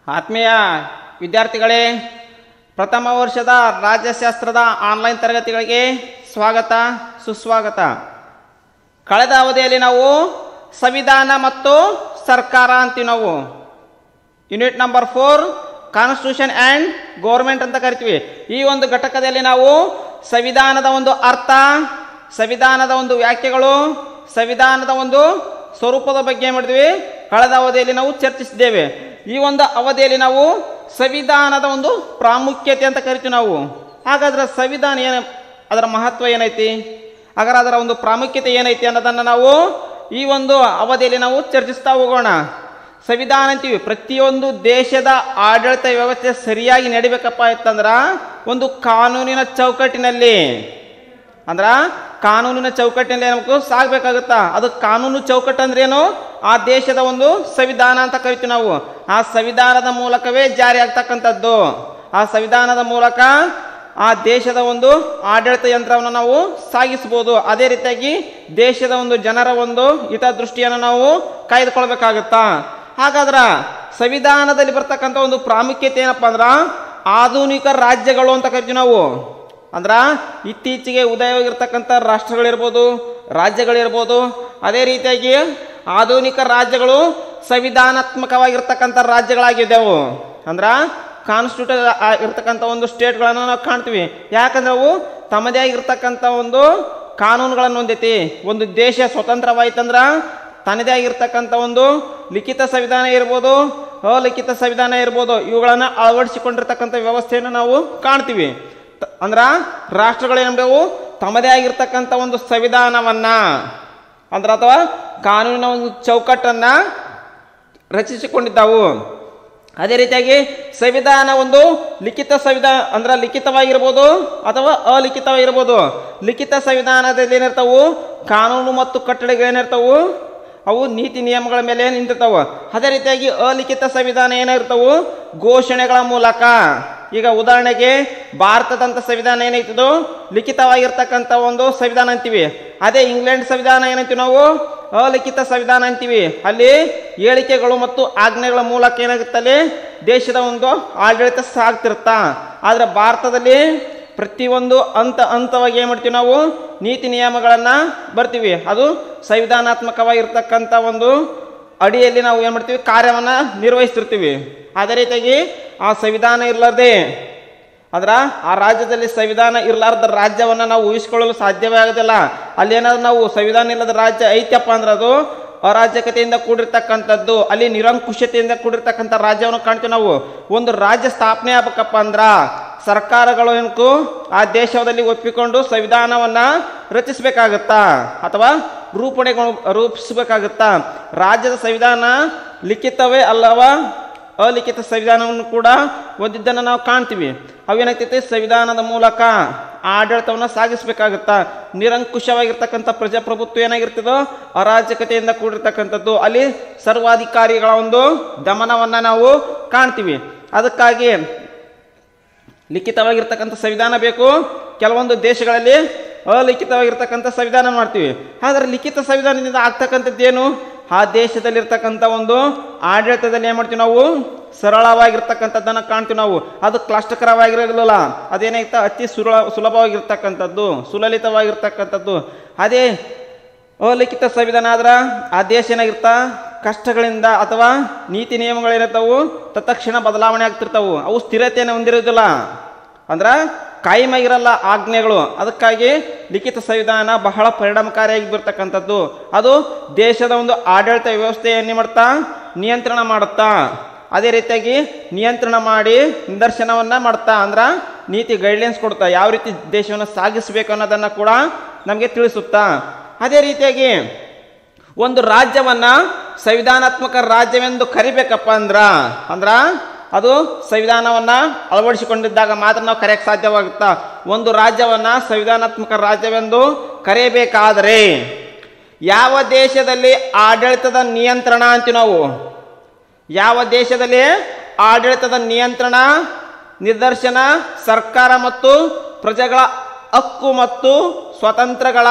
ಆತ್ಮೀಯ ವಿದ್ಯಾರ್ಥಿಗಳೇ ಪ್ರಥಮ ವರ್ಷದ ರಾಜ್ಯಶಾಸ್ತ್ರದ ಆನ್ಲೈನ್ ತರಗತಿಗಳಿಗೆ ಸ್ವಾಗತ ಸುಸ್ವಾಗತ ಕಳೆದ ಅವಧಿಯಲ್ಲಿ ನಾವು ಸಂವಿಧಾನ ಮತ್ತು ಸರ್ಕಾರ ಅಂತೀವಿ ನಾವು unit number four constitution and government ಅಂತ ಕರಿತೀವಿ ಈ ಒಂದು ಘಟಕದಲ್ಲಿ ನಾವು ಸಂವಿಧಾನದ ಒಂದು ಅರ್ಥ ಸಂವಿಧಾನದ ಒಂದು ವ್ಯಾಖ್ಯೆಗಳು ಸಂವಿಧಾನದ ಒಂದು ಸ್ವರೂಪದ ಬಗ್ಗೆ ಮಾಡಿದ್ವಿ ಕಳೆದ ಅವಧಿಯಲ್ಲಿ ನಾವು ಚರ್ಚಿಸಿದ್ದೇವೆ ಈ ಒಂದು ಅವಧಿಯಲ್ಲಿ ನಾವು ಸಂವಿಧಾನದ ಒಂದು ಪ್ರಾಮುಖ್ಯತೆ ಅಂತ ಕರಿತೀವಿ ನಾವು ಹಾಗಾದ್ರೆ ಸಂವಿಧಾನ ಏನು ಅದರ ಮಹತ್ವ ಏನೈತಿ ಹಾಗಾದ್ರೆ ಅದರ ಒಂದು ಪ್ರಾಮುಖ್ಯತೆ ಏನೈತಿ ಅನ್ನೋದನ್ನು ನಾವು ಈ ಒಂದು ಅವಧಿಯಲ್ಲಿ ನಾವು ಚರ್ಚಿಸ್ತಾ ಹೋಗೋಣ ಸಂವಿಧಾನ ಅಂತೀವಿ ಪ್ರತಿಯೊಂದು ದೇಶದ ಆಡಳಿತ ವ್ಯವಸ್ಥೆ ಸರಿಯಾಗಿ ನಡಿಬೇಕಪ್ಪ ಇತ್ತಂದ್ರ ಒಂದು ಕಾನೂನಿನ ಚೌಕಟ್ಟಿನಲ್ಲಿ ಅಂದ್ರ ಕಾನೂನಿನ ಚೌಕಟ್ಟಿನಲ್ಲಿ ನಮಗೂ ಸಾಗಬೇಕಾಗುತ್ತಾ ಅದು ಕಾನೂನು ಚೌಕಟ್ಟು ಅಂದ್ರೆ ಏನು ಆ ದೇಶದ ಒಂದು ಸಂವಿಧಾನ ಅಂತ ಕರಿತೀವಿ ನಾವು ಆ ಸಂವಿಧಾನದ ಮೂಲಕವೇ ಜಾರಿ ಆಗ್ತಕ್ಕಂಥದ್ದು ಆ ಸಂವಿಧಾನದ ಮೂಲಕ ಆ ದೇಶದ ಒಂದು ಆಡಳಿತ ಯಂತ್ರವನ್ನು ನಾವು ಸಾಗಿಸ್ಬೋದು ಅದೇ ರೀತಿಯಾಗಿ ದೇಶದ ಒಂದು ಜನರ ಒಂದು ಹಿತದೃಷ್ಟಿಯನ್ನು ನಾವು ಕಾಯ್ದುಕೊಳ್ಬೇಕಾಗುತ್ತಾ ಹಾಗಾದ್ರ ಸಂವಿಧಾನದಲ್ಲಿ ಬರ್ತಕ್ಕಂಥ ಒಂದು ಪ್ರಾಮುಖ್ಯತೆ ಏನಪ್ಪಾ ಅಂದ್ರ ಆಧುನಿಕ ರಾಜ್ಯಗಳು ಅಂತ ಕರಿತೀವಿ ನಾವು ಅಂದ್ರ ಇತ್ತೀಚೆಗೆ ಉದಯವಾಗಿರ್ತಕ್ಕಂಥ ರಾಷ್ಟ್ರಗಳಿರ್ಬೋದು ರಾಜ್ಯಗಳಿರ್ಬೋದು ಅದೇ ರೀತಿಯಾಗಿ ಆಧುನಿಕ ರಾಜ್ಯಗಳು ಸಂವಿಧಾನಾತ್ಮಕವಾಗಿರ್ತಕ್ಕಂಥ ರಾಜ್ಯಗಳಾಗಿದ್ದೆವು ಅಂದ್ರ ಕಾನ್ಸ್ಟಿಟ್ಯೂಟ್ ಇರ್ತಕ್ಕಂಥ ಒಂದು ಸ್ಟೇಟ್ಗಳನ್ನು ನಾವು ಕಾಣ್ತೀವಿ ಯಾಕಂದ್ರೆ ಅವು ತಮ್ಮದೇ ಆಗಿರ್ತಕ್ಕಂಥ ಒಂದು ಕಾನೂನುಗಳನ್ನು ಹೊಂದೈತಿ ಒಂದು ದೇಶ ಸ್ವತಂತ್ರವಾಯ್ತಂದ್ರ ತನ್ನದೇ ಆಗಿರ್ತಕ್ಕಂಥ ಒಂದು ಲಿಖಿತ ಸಂವಿಧಾನ ಇರ್ಬೋದು ಅಲಿಖಿತ ಸಂವಿಧಾನ ಇರ್ಬೋದು ಇವುಗಳನ್ನು ಅಳವಡಿಸಿಕೊಂಡಿರ್ತಕ್ಕಂಥ ವ್ಯವಸ್ಥೆಯನ್ನು ನಾವು ಕಾಣ್ತೀವಿ ತ- ಅಂದ್ರ ರಾಷ್ಟ್ರಗಳೇನವು ತಮ್ಮದೇ ಆಗಿರ್ತಕ್ಕಂಥ ಒಂದು ಸಂವಿಧಾನವನ್ನ ಅಂದ್ರ ಅಥವಾ ಕಾನೂನಿನ ಒಂದು ಚೌಕಟ್ಟನ್ನ ರಚಿಸಿಕೊಂಡಿದ್ದಾವು ಅದೇ ರೀತಿಯಾಗಿ ಸಂವಿಧಾನ ಒಂದು ಲಿಖಿತ ಸಂವಿಧಾನ ಅಂದ್ರೆ ಲಿಖಿತವಾಗಿರ್ಬೋದು ಅಥವಾ ಅಲಿಖಿತವಾಗಿರ್ಬೋದು ಲಿಖಿತ ಸಂವಿಧಾನದಲ್ಲಿ ಏನಿರ್ತಾವು ಕಾನೂನು ಮತ್ತು ಕಟ್ಟಳೆಗಳೇನಿರ್ತಾವು ಅವು ನೀತಿ ನಿಯಮಗಳ ಮೇಲೆ ನಿಂತಿರ್ತಾವ ಅದೇ ರೀತಿಯಾಗಿ ಅಲಿಖಿತ ಸಂವಿಧಾನ ಏನಿರ್ತಾವು ಘೋಷಣೆಗಳ ಮೂಲಕ ಈಗ ಉದಾಹರಣೆಗೆ ಭಾರತದಂತ ಸಂವಿಧಾನ ಏನೈತದು ಲಿಖಿತವಾಗಿರ್ತಕ್ಕಂಥ ಒಂದು ಸಂವಿಧಾನ ಅಂತೀವಿ ಅದೇ ಇಂಗ್ಲೆಂಡ್ ಸಂವಿಧಾನ ಏನಂತೀವಿ ನಾವು ಅಲಿಖಿತ ಸಂವಿಧಾನ ಅಂತೀವಿ ಅಲ್ಲಿ ಹೇಳಿಕೆಗಳು ಮತ್ತು ಆಜ್ಞೆಗಳ ಮೂಲಕ ಏನಾಗುತ್ತಲ್ಲಿ ದೇಶದ ಒಂದು ಆಡಳಿತ ಸಾಗ್ತಿರುತ್ತ ಆದ್ರೆ ಭಾರತದಲ್ಲಿ ಪ್ರತಿಯೊಂದು ಹಂತ ಹಂತವಾಗಿ ಏನು ಮಾಡ್ತೀವಿ ನಾವು ನೀತಿ ನಿಯಮಗಳನ್ನು ಬರ್ತೀವಿ ಅದು ಸಂವಿಧಾನಾತ್ಮಕವಾಗಿರ್ತಕ್ಕಂಥ ಒಂದು ಅಡಿಯಲ್ಲಿ ನಾವು ಏನು ಮಾಡ್ತೀವಿ ಕಾರ್ಯವನ್ನು ನಿರ್ವಹಿಸ್ತಿರ್ತೀವಿ ಅದೇ ರೀತಿಯಾಗಿ ಆ ಸಂವಿಧಾನ ಇರಲಾರ್ದೆ ಅಂದ್ರ ಆ ರಾಜ್ಯದಲ್ಲಿ ಸಂವಿಧಾನ ಇರಲಾರ್ದ ರಾಜ್ಯವನ್ನ ನಾವು ಊಹಿಸ್ಕೊಳ್ಳಲು ಸಾಧ್ಯವೇ ಆಗೋದಿಲ್ಲ ಅಲ್ಲಿ ಏನಾದ್ರು ನಾವು ಸಂವಿಧಾನ ಇಲ್ಲದ ರಾಜ್ಯ ಐತ್ಯಪ್ಪ ಅಂದ್ರೆ ಅದು ಅರಾಜಕತೆಯಿಂದ ಕೂಡಿರ್ತಕ್ಕಂಥದ್ದು ಅಲ್ಲಿ ನಿರಂಕುಶತೆಯಿಂದ ಕೂಡಿರ್ತಕ್ಕಂಥ ರಾಜ್ಯವನ್ನು ಕಾಣ್ತೀವಿ ನಾವು ಒಂದು ರಾಜ್ಯ ಸ್ಥಾಪನೆ ಆಗ್ಬೇಕಪ್ಪ ಅಂದ್ರ ಸರ್ಕಾರಗಳು ಏನಕ್ಕೂ ಆ ದೇಶದಲ್ಲಿ ಒಪ್ಪಿಕೊಂಡು ಸಂವಿಧಾನವನ್ನ ರಚಿಸಬೇಕಾಗತ್ತಾ ಅಥವಾ ರೂಪಣೆಗಳು ರೂಪಿಸಬೇಕಾಗತ್ತಾ ರಾಜ್ಯದ ಸಂವಿಧಾನ ಲಿಖಿತವೇ ಅಲ್ಲವಾ ಅಲಿಖಿತ ಸಂವಿಧಾನವನ್ನು ಕೂಡ ಹೊಂದಿದ್ದನ್ನು ನಾವು ಕಾಣ್ತೀವಿ ಅವೇನಾಗ್ತೈತಿ ಸಂವಿಧಾನದ ಮೂಲಕ ಆಡಳಿತವನ್ನು ಸಾಗಿಸಬೇಕಾಗುತ್ತಾ ನಿರಂಕುಶವಾಗಿರ್ತಕ್ಕಂಥ ಪ್ರಜಾಪ್ರಭುತ್ವ ಏನಾಗಿರ್ತದೋ ಅರಾಜಕತೆಯಿಂದ ಕೂಡಿರ್ತಕ್ಕಂಥದ್ದು ಅಲ್ಲಿ ಸರ್ವಾಧಿಕಾರಿಗಳ ಒಂದು ದಮನವನ್ನು ನಾವು ಕಾಣ್ತೀವಿ ಅದಕ್ಕಾಗಿ ಲಿಖಿತವಾಗಿರ್ತಕ್ಕಂಥ ಸಂವಿಧಾನ ಬೇಕು ಕೆಲವೊಂದು ದೇಶಗಳಲ್ಲಿ ಅಲಿಖಿತವಾಗಿರ್ತಕ್ಕಂಥ ಸಂವಿಧಾನ ಮಾಡ್ತೀವಿ ಆದರೆ ಲಿಖಿತ ಸಂವಿಧಾನದಿಂದ ಆಗ್ತಕ್ಕಂಥದ್ದು ಏನು ಆ ದೇಶದಲ್ಲಿರ್ತಕ್ಕಂಥ ಒಂದು ಆಡಳಿತದಲ್ಲಿ ಏನು ಮಾಡ್ತೀವಿ ನಾವು ಸರಳವಾಗಿರ್ತಕ್ಕಂಥದ್ದನ್ನು ಕಾಣ್ತೀವಿ ನಾವು ಅದು ಕ್ಲಾಷ್ಟಕರವಾಗಿರಲಿಲ್ಲ ಅದೇನಾಯ್ತಾ ಅತಿ ಸುರ ಸುಲಭವಾಗಿರ್ತಕ್ಕಂಥದ್ದು ಸುಲಲಿತವಾಗಿರ್ತಕ್ಕಂಥದ್ದು ಅದೇ ಅಲಿಖಿತ ಸಂವಿಧಾನ ಆದ್ರ ಆ ದೇಶ ಏನಾಗಿರ್ತಾ ಕಷ್ಟಗಳಿಂದ ಅಥವಾ ನೀತಿ ನಿಯಮಗಳೇನಿರ್ತಾವು ತತ್ಕ್ಷಣ ಬದಲಾವಣೆ ಆಗ್ತಿರ್ತಾವು ಅವು ಸ್ಥಿರತೆಯನ್ನು ಹೊಂದಿರೋದಿಲ್ಲ ಅಂದ್ರ ಕಾಯಮಾಗಿರಲ್ಲ ಆಜ್ಞೆಗಳು ಅದಕ್ಕಾಗಿ ಲಿಖಿತ ಸಂವಿಧಾನ ಬಹಳ ಪರಿಣಾಮಕಾರಿಯಾಗಿ ಬರ್ತಕ್ಕಂಥದ್ದು ಅದು ದೇಶದ ಒಂದು ಆಡಳಿತ ವ್ಯವಸ್ಥೆಯನ್ನು ಮಾಡ್ತಾ ನಿಯಂತ್ರಣ ಮಾಡುತ್ತಾ ಅದೇ ರೀತಿಯಾಗಿ ನಿಯಂತ್ರಣ ಮಾಡಿ ನಿದರ್ಶನವನ್ನ ಮಾಡ್ತಾ ಅಂದ್ರ ನೀತಿ ಗೈಡ್ಲೈನ್ಸ್ ಕೊಡ್ತಾ ಯಾವ ರೀತಿ ದೇಶವನ್ನು ಸಾಗಿಸಬೇಕು ಅನ್ನೋದನ್ನ ಕೂಡ ನಮಗೆ ತಿಳಿಸುತ್ತಾ ಅದೇ ರೀತಿಯಾಗಿ ಒಂದು ರಾಜ್ಯವನ್ನ ಸಂವಿಧಾನಾತ್ಮಕ ರಾಜ್ಯವೆಂದು ಕರಿಬೇಕಪ್ಪ ಅಂದ್ರ ಅಂದ್ರ ಅದು ಸಂವಿಧಾನವನ್ನ ಅಳವಡಿಸಿಕೊಂಡಿದ್ದಾಗ ಮಾತ್ರ ನಾವು ಕರೆಯಕ್ಕೆ ಸಾಧ್ಯವಾಗುತ್ತಾ ಒಂದು ರಾಜ್ಯವನ್ನ ಸಂವಿಧಾನಾತ್ಮಕ ರಾಜ್ಯವೆಂದು ಕರೆಯಬೇಕಾದರೆ ಯಾವ ದೇಶದಲ್ಲಿ ಆಡಳಿತದ ನಿಯಂತ್ರಣ ಅಂತೀವಿ ನಾವು ಯಾವ ದೇಶದಲ್ಲಿ ಆಡಳಿತದ ನಿಯಂತ್ರಣ ನಿದರ್ಶನ ಸರ್ಕಾರ ಮತ್ತು ಪ್ರಜೆಗಳ ಹಕ್ಕು ಮತ್ತು ಸ್ವತಂತ್ರಗಳ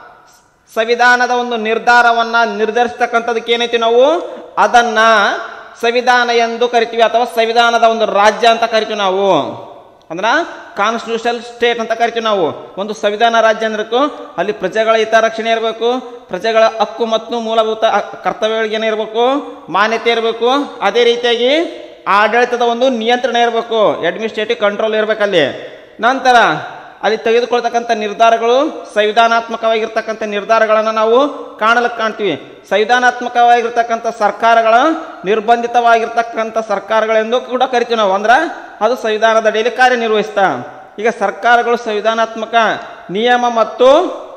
ಸಂವಿಧಾನದ ಒಂದು ನಿರ್ಧಾರವನ್ನ ನಿರ್ಧರಿಸ್ತಕ್ಕಂಥದಕ್ಕೆ ಏನೈತಿ ನಾವು ಅದನ್ನ ಸಂವಿಧಾನ ಎಂದು ಕರಿತೀವಿ ಅಥವಾ ಸಂವಿಧಾನದ ಒಂದು ರಾಜ್ಯ ಅಂತ ಕರಿತೀವಿ ನಾವು ಅಂದ್ರೆ ಕಾನ್ಸ್ಟಿಟ್ಯೂಷನಲ್ ಸ್ಟೇಟ್ ಅಂತ ಕರಿತೀವಿ ನಾವು ಒಂದು ಸಂವಿಧಾನ ರಾಜ್ಯ ಅಂದ್ರಕ್ಕೂ ಅಲ್ಲಿ ಪ್ರಜೆಗಳ ಹಿತರಕ್ಷಣೆ ಇರಬೇಕು ಪ್ರಜೆಗಳ ಹಕ್ಕು ಮತ್ತು ಮೂಲಭೂತ ಕರ್ತವ್ಯಗಳಿಗೆ ಏನಿರಬೇಕು ಮಾನ್ಯತೆ ಇರಬೇಕು ಅದೇ ರೀತಿಯಾಗಿ ಆಡಳಿತದ ಒಂದು ನಿಯಂತ್ರಣ ಇರಬೇಕು ಅಡ್ಮಿನಿಸ್ಟ್ರೇಟಿವ್ ಕಂಟ್ರೋಲ್ ಇರಬೇಕಲ್ಲಿ ನಂತರ ಅಲ್ಲಿ ತೆಗೆದುಕೊಳ್ತಕ್ಕಂಥ ನಿರ್ಧಾರಗಳು ಸಂವಿಧಾನಾತ್ಮಕವಾಗಿರ್ತಕ್ಕಂಥ ನಿರ್ಧಾರಗಳನ್ನು ನಾವು ಕಾಣಲಿಕ್ಕೆ ಕಾಣ್ತೀವಿ ಸಂವಿಧಾನಾತ್ಮಕವಾಗಿರ್ತಕ್ಕಂಥ ಸರ್ಕಾರಗಳ ನಿರ್ಬಂಧಿತವಾಗಿರ್ತಕ್ಕಂಥ ಸರ್ಕಾರಗಳೆಂದು ಕೂಡ ಕರಿತೀವಿ ನಾವು ಅಂದ್ರೆ ಅದು ಸಂವಿಧಾನದ ಅಡಿಯಲ್ಲಿ ಕಾರ್ಯನಿರ್ವಹಿಸ್ತಾ ಈಗ ಸರ್ಕಾರಗಳು ಸಂವಿಧಾನಾತ್ಮಕ ನಿಯಮ ಮತ್ತು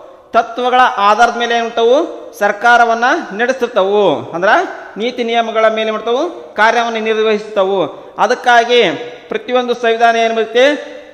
ತತ್ವಗಳ ಆಧಾರದ ಮೇಲೆ ಏನ್ಬಿಡ್ತಾವು ಸರ್ಕಾರವನ್ನ ನಡೆಸ್ತಿರ್ತಾವು ಅಂದ್ರೆ ನೀತಿ ನಿಯಮಗಳ ಮೇಲೆ ಮಾಡ್ತಾವು ಕಾರ್ಯವನ್ನು ನಿರ್ವಹಿಸ್ತಾವು ಅದಕ್ಕಾಗಿ ಪ್ರತಿಯೊಂದು ಸಂವಿಧಾನ ಏನು ಬರುತ್ತೆ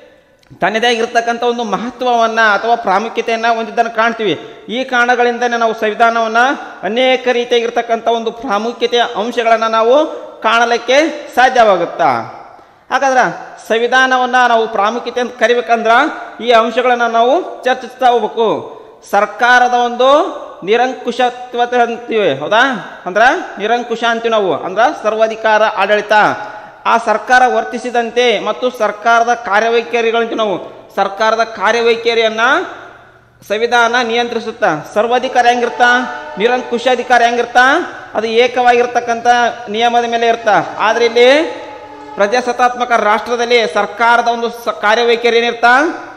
ತನ್ನದೇ ಆಗಿರ್ತಕ್ಕಂಥ ಒಂದು ಮಹತ್ವವನ್ನು ಅಥವಾ ಪ್ರಾಮುಖ್ಯತೆಯನ್ನು ಹೊಂದಿದ್ದನ್ನು ಕಾಣ್ತೀವಿ ಈ ಕಾರಣಗಳಿಂದನೇ ನಾವು ಸಂವಿಧಾನವನ್ನು ಅನೇಕ ರೀತಿಯಾಗಿರ್ತಕ್ಕಂಥ ಒಂದು ಪ್ರಾಮುಖ್ಯತೆಯ ಅಂಶಗಳನ್ನು ನಾವು ಕಾಣಲಿಕ್ಕೆ ಸಾಧ್ಯವಾಗುತ್ತಾ ಹಾಗಾದ್ರೆ ಸಂವಿಧಾನವನ್ನು ನಾವು ಪ್ರಾಮುಖ್ಯತೆ ಅಂತ ಕರಿಬೇಕಂದ್ರೆ ಈ ಅಂಶಗಳನ್ನು ನಾವು ಚರ್ಚಿಸ್ತಾ ಹೋಗ್ಬೇಕು ಸರ್ಕಾರದ ಒಂದು ನಿರಂಕುಶತ್ವತೆ ಅಂತೀವಿ ಹೌದಾ ಅಂದ್ರೆ ನಿರಂಕುಶ ಅಂತೀವಿ ನಾವು ಅಂದ್ರೆ ಸರ್ವಾಧಿಕಾರ ಆಡಳಿತ ಆ ಸರ್ಕಾರ ವರ್ತಿಸಿದಂತೆ ಮತ್ತು ಸರ್ಕಾರದ ಕಾರ್ಯವೈಖರಿಗಳಂತ ನಾವು ಸರ್ಕಾರದ ಕಾರ್ಯವೈಖರಿಯನ್ನ ಸಂವಿಧಾನ ನಿಯಂತ್ರಿಸುತ್ತಾ ಸರ್ವಾಧಿಕಾರ ಹೆಂಗಿರ್ತಾ ನಿರಂಕುಶಾಧಿಕಾರ ಹೆಂಗಿರ್ತಾ ಅದು ಏಕವಾಗಿರ್ತಕ್ಕಂಥ ನಿಯಮದ ಮೇಲೆ ಇರ್ತಾ ಆದ್ರೆ ಇಲ್ಲಿ ಪ್ರಜಾಸತ್ತಾತ್ಮಕ ರಾಷ್ಟ್ರದಲ್ಲಿ ಸರ್ಕಾರದ ಒಂದು ಸ ಕಾರ್ಯವೈಖರಿ ಏನಿರ್ತಾ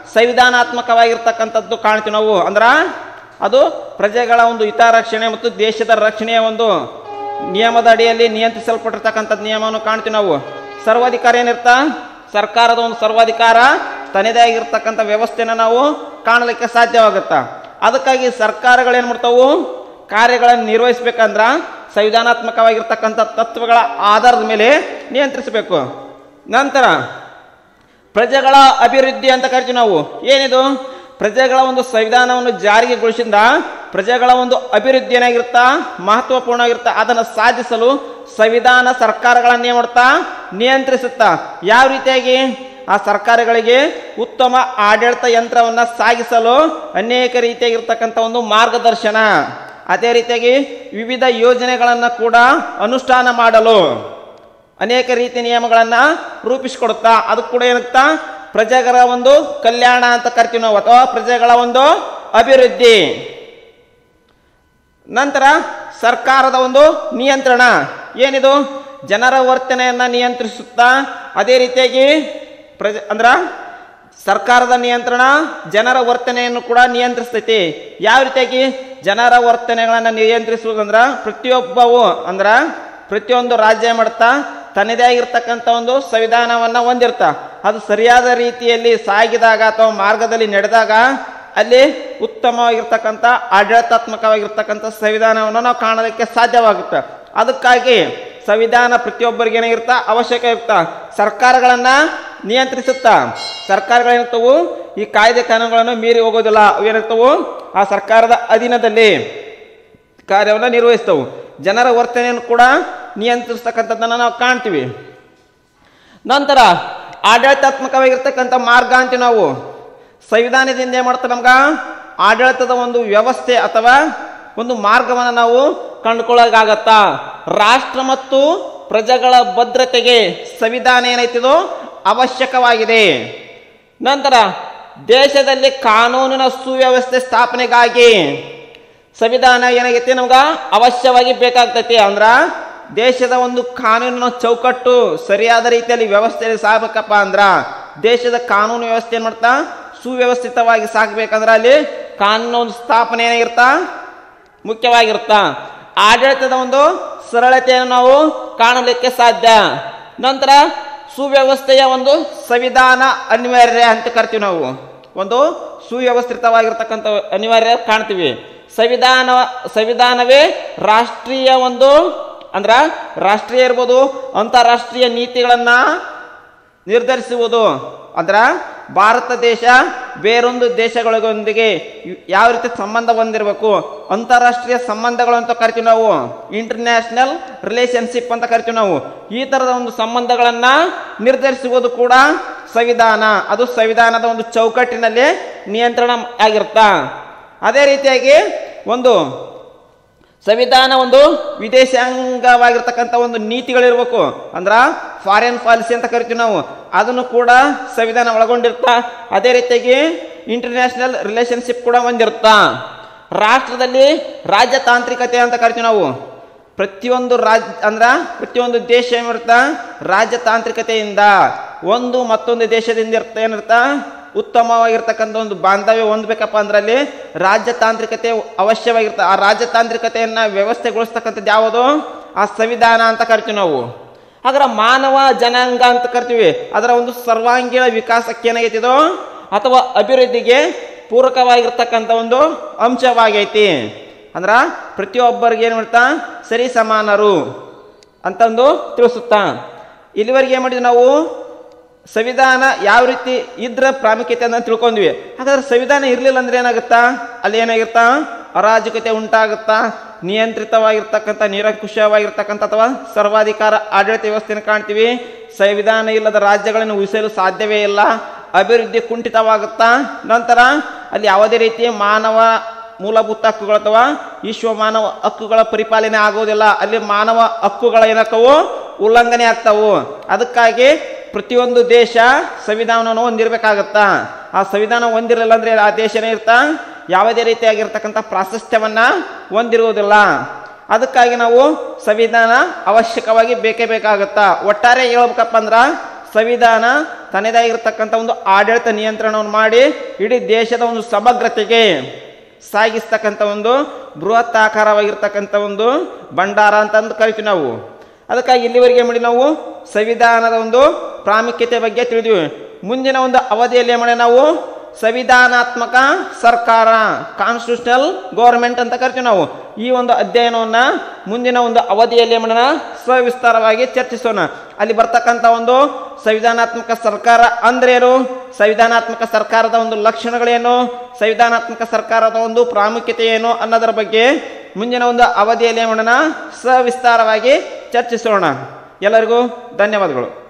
ಸಂವಿಧಾನಾತ್ಮಕವಾಗಿರ್ತಕ್ಕಂಥದ್ದು ಕಾಣ್ತೀವಿ ನಾವು ಅಂದ್ರ ಅದು ಪ್ರಜೆಗಳ ಒಂದು ಹಿತರಕ್ಷಣೆ ಮತ್ತು ದೇಶದ ರಕ್ಷಣೆಯ ಒಂದು ನಿಯಮದ ಅಡಿಯಲ್ಲಿ ನಿಯಂತ್ರಿಸಲ್ಪಟ್ಟಿರ್ತಕ್ಕಂಥದ್ದು ನಿಯಮವನ್ನು ಕಾಣ್ತೀವಿ ನಾವು ಸರ್ವಾಧಿಕಾರ ಏನಿರ್ತಾ ಸರ್ಕಾರದ ಒಂದು ಸರ್ವಾಧಿಕಾರ ತನ್ನದೇ ಆಗಿರ್ತಕ್ಕಂಥ ವ್ಯವಸ್ಥೆನ ನಾವು ಕಾಣಲಿಕ್ಕೆ ಸಾಧ್ಯವಾಗುತ್ತಾ ಅದಕ್ಕಾಗಿ ಸರ್ಕಾರಗಳು ಏನು ಮಾಡ್ತಾವು ಕಾರ್ಯಗಳನ್ನು ನಿರ್ವಹಿಸಬೇಕಂದ್ರ ಸಂವಿಧಾನಾತ್ಮಕವಾಗಿರ್ತಕ್ಕಂಥ ತತ್ವಗಳ ಆಧಾರದ ಮೇಲೆ ನಿಯಂತ್ರಿಸಬೇಕು ನಂತರ ಪ್ರಜೆಗಳ ಅಭಿವೃದ್ಧಿ ಅಂತ ಕರಿತೀವಿ ನಾವು ಏನಿದು ಪ್ರಜೆಗಳ ಒಂದು ಸಂವಿಧಾನವನ್ನು ಜಾರಿಗೆಗೊಳಿಸಿದ ಪ್ರಜೆಗಳ ಒಂದು ಅಭಿವೃದ್ಧಿ ಏನಾಗಿರುತ್ತಾ ಮಹತ್ವಪೂರ್ಣವಾಗಿರುತ್ತಾ ಅದನ್ನು ಸಾಧಿಸಲು ಸಂವಿಧಾನ ಸರ್ಕಾರಗಳನ್ನ ಏನ್ ಮಾಡ್ತಾ ನಿಯಂತ್ರಿಸುತ್ತಾ ಯಾವ ರೀತಿಯಾಗಿ ಆ ಸರ್ಕಾರಗಳಿಗೆ ಉತ್ತಮ ಆಡಳಿತ ಯಂತ್ರವನ್ನ ಸಾಗಿಸಲು ಅನೇಕ ರೀತಿಯಾಗಿರ್ತಕ್ಕಂಥ ಒಂದು ಮಾರ್ಗದರ್ಶನ ಅದೇ ರೀತಿಯಾಗಿ ವಿವಿಧ ಯೋಜನೆಗಳನ್ನು ಕೂಡ ಅನುಷ್ಠಾನ ಮಾಡಲು ಅನೇಕ ರೀತಿ ನಿಯಮಗಳನ್ನ ರೂಪಿಸಿಕೊಡುತ್ತಾ ಅದು ಕೂಡ ಏನಾಗ್ತಾ ಪ್ರಜೆಗಳ ಒಂದು ಕಲ್ಯಾಣ ಅಂತ ಕರಿತೀವಿ ನಾವು ಅಥವಾ ಪ್ರಜೆಗಳ ಒಂದು ಅಭಿವೃದ್ಧಿ ನಂತರ ಸರ್ಕಾರದ ಒಂದು ನಿಯಂತ್ರಣ ಏನಿದು ಜನರ ವರ್ತನೆಯನ್ನ ನಿಯಂತ್ರಿಸುತ್ತಾ ಅದೇ ರೀತಿಯಾಗಿ ಪ್ರಜೆ ಅಂದ್ರ ಸರ್ಕಾರದ ನಿಯಂತ್ರಣ ಜನರ ವರ್ತನೆಯನ್ನು ಕೂಡ ನಿಯಂತ್ರಿಸ್ತೈತಿ ಯಾವ ರೀತಿಯಾಗಿ ಜನರ ವರ್ತನೆಗಳನ್ನು ನಿಯಂತ್ರಿಸುವುದಂದ್ರ ಪ್ರತಿಯೊಬ್ಬವು ಅಂದ್ರ ಪ್ರತಿಯೊಂದು ರಾಜ್ಯ ಮಾಡ್ತಾ ತನ್ನದೇ ಆಗಿರ್ತಕ್ಕಂಥ ಒಂದು ಸಂವಿಧಾನವನ್ನ ಹೊಂದಿರ್ತಾ ಅದು ಸರಿಯಾದ ರೀತಿಯಲ್ಲಿ ಸಾಗಿದಾಗ ಅಥವಾ ಮಾರ್ಗದಲ್ಲಿ ನಡೆದಾಗ ಅಲ್ಲಿ ಉತ್ತಮವಾಗಿರ್ತಕ್ಕಂಥ ಆಡಳಿತಾತ್ಮಕವಾಗಿರ್ತಕ್ಕಂಥ ಸಂವಿಧಾನವನ್ನು ನಾವು ಕಾಣೋದಕ್ಕೆ ಸಾಧ್ಯವಾಗುತ್ತೆ ಅದಕ್ಕಾಗಿ ಸಂವಿಧಾನ ಪ್ರತಿಯೊಬ್ಬರಿಗೆ ಏನಾಗಿರ್ತಾ ಅವಶ್ಯಕ ಇರ್ತಾ ಸರ್ಕಾರಗಳನ್ನ ನಿಯಂತ್ರಿಸುತ್ತಾ ಸರ್ಕಾರಗಳೇನಿರ್ತವು ಈ ಕಾಯ್ದೆ ಕಾನೂನುಗಳನ್ನು ಮೀರಿ ಹೋಗೋದಿಲ್ಲ ಅವೇನಿರ್ತವು ಆ ಸರ್ಕಾರದ ಅಧೀನದಲ್ಲಿ ಕಾರ್ಯವನ್ನು ನಿರ್ವಹಿಸ್ತವು ಜನರ ವರ್ತನೆಯನ್ನು ಕೂಡ ನಿಯಂತ್ರಿಸ್ತಕ್ಕಂಥದ್ದನ್ನು ನಾವು ಕಾಣ್ತೀವಿ ನಂತರ ಆಡಳಿತಾತ್ಮಕವಾಗಿರ್ತಕ್ಕಂಥ ಮಾರ್ಗ ಅಂತೀವಿ ನಾವು ಸಂವಿಧಾನದಿಂದ ಏನು ಮಾಡ್ತಾರೆ ನಮ್ಗ ಆಡಳಿತದ ಒಂದು ವ್ಯವಸ್ಥೆ ಅಥವಾ ಒಂದು ಮಾರ್ಗವನ್ನು ನಾವು ಕಂಡುಕೊಳ್ಳೋಕ್ಕಾಗತ್ತಾ ರಾಷ್ಟ್ರ ಮತ್ತು ಪ್ರಜೆಗಳ ಭದ್ರತೆಗೆ ಸಂವಿಧಾನ ಏನೈತಿದೋ ಅವಶ್ಯಕವಾಗಿದೆ ನಂತರ ದೇಶದಲ್ಲಿ ಕಾನೂನಿನ ಸುವ್ಯವಸ್ಥೆ ಸ್ಥಾಪನೆಗಾಗಿ ಸಂವಿಧಾನ ಏನಾಗೈತಿ ನಮ್ಗ ಅವಶ್ಯವಾಗಿ ಬೇಕಾಗ್ತೈತಿ ಅಂದ್ರ ದೇಶದ ಒಂದು ಕಾನೂನಿನ ಚೌಕಟ್ಟು ಸರಿಯಾದ ರೀತಿಯಲ್ಲಿ ವ್ಯವಸ್ಥೆಯಲ್ಲಿ ಸಾಗಬೇಕಪ್ಪ ಅಂದ್ರ ದೇಶದ ಕಾನೂನು ವ್ಯವಸ್ಥೆ ಏನ್ ಮಾಡ್ತಾ ಸುವ್ಯವಸ್ಥಿತವಾಗಿ ಸಾಗಬೇಕಂದ್ರ ಅಲ್ಲಿ ಕಾನೂನು ಒಂದು ಸ್ಥಾಪನೆ ಏನಾಗಿರ್ತಾ ಮುಖ್ಯವಾಗಿರುತ್ತಾ ಆಡಳಿತದ ಒಂದು ಸರಳತೆಯನ್ನು ನಾವು ಕಾಣಲಿಕ್ಕೆ ಸಾಧ್ಯ ನಂತರ ಸುವ್ಯವಸ್ಥೆಯ ಒಂದು ಸಂವಿಧಾನ ಅನಿವಾರ್ಯ ಅಂತ ಕರಿತೀವಿ ನಾವು ಒಂದು ಸುವ್ಯವಸ್ಥಿತವಾಗಿರ್ತಕ್ಕಂಥ ಅನಿವಾರ್ಯ ಕಾಣ್ತೀವಿ ಸಂವಿಧಾನ ಸಂವಿಧಾನವೇ ರಾಷ್ಟ್ರೀಯ ಒಂದು ಅಂದ್ರ ರಾಷ್ಟ್ರೀಯ ಇರ್ಬೋದು ಅಂತಾರಾಷ್ಟ್ರೀಯ ನೀತಿಗಳನ್ನ ನಿರ್ಧರಿಸುವುದು ಅಂದ್ರ ಭಾರತ ದೇಶ ಬೇರೊಂದು ದೇಶಗಳೊಂದಿಗೆ ಯಾವ ರೀತಿ ಸಂಬಂಧ ಹೊಂದಿರಬೇಕು ಅಂತಾರಾಷ್ಟ್ರೀಯ ಸಂಬಂಧಗಳು ಅಂತ ಕರಿತೀವಿ ನಾವು ಇಂಟರ್ನ್ಯಾಷನಲ್ ರಿಲೇಶನ್ಶಿಪ್ ಅಂತ ಕರಿತೀವಿ ನಾವು ಈ ತರದ ಒಂದು ಸಂಬಂಧಗಳನ್ನ ನಿರ್ಧರಿಸುವುದು ಕೂಡ ಸಂವಿಧಾನ ಅದು ಸಂವಿಧಾನದ ಒಂದು ಚೌಕಟ್ಟಿನಲ್ಲಿ ನಿಯಂತ್ರಣ ಆಗಿರುತ್ತಾ ಅದೇ ರೀತಿಯಾಗಿ ಒಂದು ಸಂವಿಧಾನ ಒಂದು ವಿದೇಶಾಂಗವಾಗಿರ್ತಕ್ಕಂಥ ಒಂದು ನೀತಿಗಳಿರ್ಬೇಕು ಅಂದ್ರ ಫಾರಿನ್ ಪಾಲಿಸಿ ಅಂತ ಕರಿತೀವಿ ನಾವು ಅದನ್ನು ಕೂಡ ಸಂವಿಧಾನ ಒಳಗೊಂಡಿರ್ತಾ ಅದೇ ರೀತಿಯಾಗಿ ಇಂಟರ್ನ್ಯಾಷನಲ್ ರಿಲೇಶನ್ಶಿಪ್ ಕೂಡ ಹೊಂದಿರುತ್ತಾ ರಾಷ್ಟ್ರದಲ್ಲಿ ರಾಜ್ಯತಾಂತ್ರಿಕತೆ ಅಂತ ಕರಿತೀವಿ ನಾವು ಪ್ರತಿಯೊಂದು ರಾಜ್ ಅಂದ್ರ ಪ್ರತಿಯೊಂದು ದೇಶ ಏನಿರುತ್ತಾ ರಾಜ್ಯತಾಂತ್ರಿಕತೆಯಿಂದ ಒಂದು ಮತ್ತೊಂದು ದೇಶದಿಂದ ಇರ್ತ ಏನಿರ್ತಾ ಉತ್ತಮವಾಗಿರ್ತಕ್ಕಂಥ ಒಂದು ಬಾಂಧವ್ಯ ಹೊಂದ್ಬೇಕಪ್ಪ ಅಂದ್ರೆ ಅಲ್ಲಿ ರಾಜ್ಯತಾಂತ್ರಿಕತೆ ಅವಶ್ಯವಾಗಿರ್ತ ಆ ರಾಜ್ಯತಾಂತ್ರಿಕತೆಯನ್ನ ವ್ಯವಸ್ಥೆಗೊಳಿಸ್ತಕ್ಕಂಥದ್ದು ಯಾವುದು ಆ ಸಂವಿಧಾನ ಅಂತ ಕರಿತೀವಿ ನಾವು ಅದರ ಮಾನವ ಜನಾಂಗ ಅಂತ ಕರಿತೀವಿ ಅದರ ಒಂದು ಸರ್ವಾಂಗೀಣ ವಿಕಾಸಕ್ಕೆ ಏನಾಗೈತಿದೋ ಅಥವಾ ಅಭಿವೃದ್ಧಿಗೆ ಪೂರಕವಾಗಿರ್ತಕ್ಕಂಥ ಒಂದು ಅಂಶವಾಗೈತಿ ಅಂದ್ರ ಪ್ರತಿಯೊಬ್ಬರಿಗೆ ಏನು ಮಾಡ್ತಾ ಸರಿ ಸಮಾನರು ಅಂತಂದು ತಿಳಿಸುತ್ತಾ ಇಲ್ಲಿವರೆಗೆ ಏನು ಮಾಡಿದ್ವಿ ನಾವು ಸಂವಿಧಾನ ಯಾವ ರೀತಿ ಇದ್ರ ಪ್ರಾಮುಖ್ಯತೆ ಅಂತ ತಿಳ್ಕೊಂಡ್ವಿ ಹಾಗಾದ್ರೆ ಸಂವಿಧಾನ ಇರಲಿಲ್ಲ ಅಂದ್ರೆ ಏನಾಗುತ್ತಾ ಅಲ್ಲಿ ಏನಾಗಿರುತ್ತಾ ಅರಾಜಕತೆ ಉಂಟಾಗುತ್ತಾ ನಿಯಂತ್ರಿತವಾಗಿರ್ತಕ್ಕಂಥ ನಿರಂಕುಶವಾಗಿರ್ತಕ್ಕಂಥ ಅಥವಾ ಸರ್ವಾಧಿಕಾರ ಆಡಳಿತ ವ್ಯವಸ್ಥೆಯನ್ನು ಕಾಣ್ತೀವಿ ಸಂವಿಧಾನ ಇಲ್ಲದ ರಾಜ್ಯಗಳನ್ನು ಉಳಿಸಲು ಸಾಧ್ಯವೇ ಇಲ್ಲ ಅಭಿವೃದ್ಧಿ ಕುಂಠಿತವಾಗುತ್ತಾ ನಂತರ ಅಲ್ಲಿ ಯಾವುದೇ ರೀತಿಯ ಮಾನವ ಮೂಲಭೂತ ಹಕ್ಕುಗಳು ಅಥವಾ ವಿಶ್ವ ಮಾನವ ಹಕ್ಕುಗಳ ಪರಿಪಾಲನೆ ಆಗೋದಿಲ್ಲ ಅಲ್ಲಿ ಮಾನವ ಹಕ್ಕುಗಳ ಏನಕ್ಕವು ಉಲ್ಲಂಘನೆ ಆಗ್ತಾವು ಅದಕ್ಕಾಗಿ ಪ್ರತಿಯೊಂದು ದೇಶ ಸಂವಿಧಾನವನ್ನು ಹೊಂದಿರಬೇಕಾಗತ್ತಾ ಆ ಸಂವಿಧಾನ ಹೊಂದಿರಲಿಲ್ಲ ಅಂದ್ರೆ ಆ ದೇಶನೇ ಇರ್ತಾ ಯಾವುದೇ ರೀತಿಯಾಗಿರ್ತಕ್ಕಂಥ ಪ್ರಾಶಸ್ತ್ಯವನ್ನ ಹೊಂದಿರುವುದಿಲ್ಲ ಅದಕ್ಕಾಗಿ ನಾವು ಸಂವಿಧಾನ ಅವಶ್ಯಕವಾಗಿ ಬೇಕೇ ಬೇಕಾಗುತ್ತಾ ಒಟ್ಟಾರೆ ಹೇಳ್ಬೇಕಪ್ಪ ಅಂದ್ರ ಸಂವಿಧಾನ ತನ್ನದಾಗಿರ್ತಕ್ಕಂಥ ಒಂದು ಆಡಳಿತ ನಿಯಂತ್ರಣವನ್ನು ಮಾಡಿ ಇಡೀ ದೇಶದ ಒಂದು ಸಮಗ್ರತೆಗೆ ಸಾಗಿಸ್ತಕ್ಕಂಥ ಒಂದು ಬೃಹತ್ ಆಕಾರವಾಗಿರ್ತಕ್ಕಂಥ ಒಂದು ಭಂಡಾರ ಅಂತಂದು ಕರಿತೀವಿ ನಾವು ಅದಕ್ಕಾಗಿ ಇಲ್ಲಿವರೆಗೆ ಮಾಡಿ ನಾವು ಸಂವಿಧಾನದ ಒಂದು ಪ್ರಾಮುಖ್ಯತೆ ಬಗ್ಗೆ ತಿಳಿದ್ವಿ ಮುಂದಿನ ಒಂದು ಅವಧಿಯಲ್ಲಿ ಮಾಡಿ ನಾವು ಸಂವಿಧಾನಾತ್ಮಕ ಸರ್ಕಾರ ಕಾನ್ಸ್ಟಿಟ್ಯೂಷನಲ್ ಗೌರ್ಮೆಂಟ್ ಅಂತ ಕರಿತೀವಿ ನಾವು ಈ ಒಂದು ಅಧ್ಯಯನವನ್ನ ಮುಂದಿನ ಒಂದು ಅವಧಿಯಲ್ಲಿ ಮಾಡೋಣ ಸವಿಸ್ತಾರವಾಗಿ ಚರ್ಚಿಸೋಣ ಅಲ್ಲಿ ಬರ್ತಕ್ಕಂಥ ಒಂದು ಸಂವಿಧಾನಾತ್ಮಕ ಸರ್ಕಾರ ಅಂದ್ರೇನು ಸಂವಿಧಾನಾತ್ಮಕ ಸರ್ಕಾರದ ಒಂದು ಲಕ್ಷಣಗಳೇನು ಸಂವಿಧಾನಾತ್ಮಕ ಸರ್ಕಾರದ ಒಂದು ಪ್ರಾಮುಖ್ಯತೆ ಏನು ಅನ್ನೋದರ ಬಗ್ಗೆ ಮುಂದಿನ ಒಂದು ಅವಧಿಯಲ್ಲಿ ಮಾಡೋಣ ಸವಿಸ್ತಾರವಾಗಿ ಚರ್ಚಿಸೋಣ ಎಲ್ಲರಿಗೂ ಧನ್ಯವಾದಗಳು